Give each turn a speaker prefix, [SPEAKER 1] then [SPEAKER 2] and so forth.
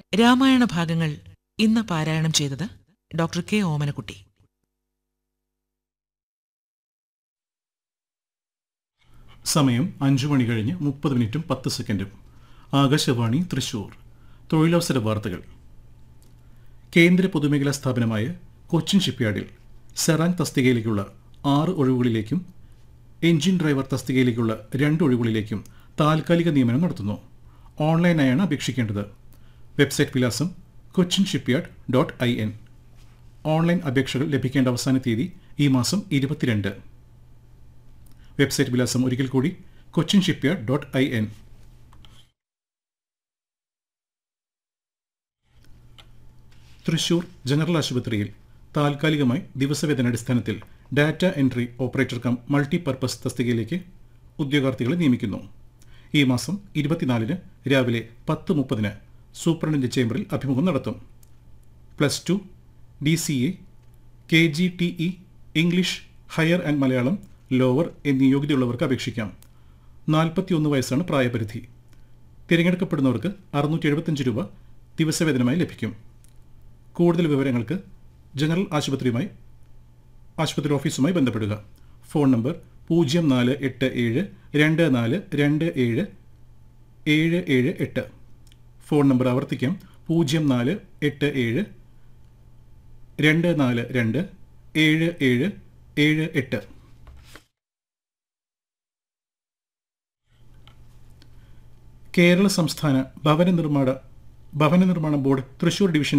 [SPEAKER 1] രാമായണ ഭാഗങ്ങൾ ഇന്ന് പാരായണം ചെയ്തത് ഡോക്ടർ കെ ഓമനക്കുട്ടി
[SPEAKER 2] സമയം അഞ്ചു മണി കഴിഞ്ഞ് മുപ്പത് മിനിറ്റും പത്ത് സെക്കൻഡും ആകാശവാണി തൃശൂർ തൊഴിലവസര വാർത്തകൾ കേന്ദ്ര പൊതുമേഖലാ സ്ഥാപനമായ കൊച്ചിൻ ഷിപ്പ്യാർഡിൽ സെറാൻ തസ്തികയിലേക്കുള്ള ആറ് ഒഴിവുകളിലേക്കും എഞ്ചിൻ ഡ്രൈവർ തസ്തികയിലേക്കുള്ള രണ്ട് ഒഴിവുകളിലേക്കും താൽക്കാലിക നിയമനം നടത്തുന്നു ഓൺലൈനായാണ് അപേക്ഷിക്കേണ്ടത് വെബ്സൈറ്റ് വിലാസം Cochin shipyard dot I N online അപേക്ഷകൾ ലഭിക്കേണ്ട അവസാന തീയതി ഈ മാസം ഇരുപത്തിരണ്ട് വെബ്സൈറ്റ് വിലാസം ഒരിക്കൽ കൂടി Cochin shipyard dot I N Thrissur general ആശുപത്രിയിൽ താൽക്കാലികമായി ദിവസവേതനാടിസ്ഥാനത്തിൽ data entry operator cum multipurpose തസ്തികയിലേക്ക് ഉദ്യോഗാർത്ഥികളെ നിയമിക്കുന്നു ഈ മാസം ഇരുപത്തിനാലിന് രാവിലെ പത്ത് മുപ്പതിന് സൂപ്രണ്ടിൻ്റെ ചേംബറിൽ അഭിമുഖം നടത്തും plus two D C A K G T E English higher and Malayalam lower എന്നീ യോഗ്യതയുള്ളവർക്ക് അപേക്ഷിക്കാം നാൽപ്പത്തിയൊന്ന് വയസ്സാണ് പ്രായപരിധി തിരഞ്ഞെടുക്കപ്പെടുന്നവർക്ക് അറുന്നൂറ്റി എഴുപത്തഞ്ച് രൂപ ദിവസവേതനമായി ലഭിക്കും കൂടുതൽ വിവരങ്ങൾക്ക് ജനറൽ ആശുപത്രിയുമായി ആശുപത്രി ഓഫീസുമായി ബന്ധപ്പെടുക ഫോൺ നമ്പർ പൂജ്യം നാല് എട്ട് ഏഴ് രണ്ട് നാല് രണ്ട് ഏഴ് ഏഴ് ഏഴ് എട്ട് ഫോൺ നമ്പർ ആവർത്തിക്കാം പൂജ്യം നാല് എട്ട് ഏഴ് രണ്ട് നാല് രണ്ട് ഏഴ് ഏഴ് ഏഴ് എട്ട് കേരള സംസ്ഥാന ഭവന നിർമ്മാണ ഭവന നിർമ്മാണ ബോർഡ് തൃശൂർ ഡിവിഷൻ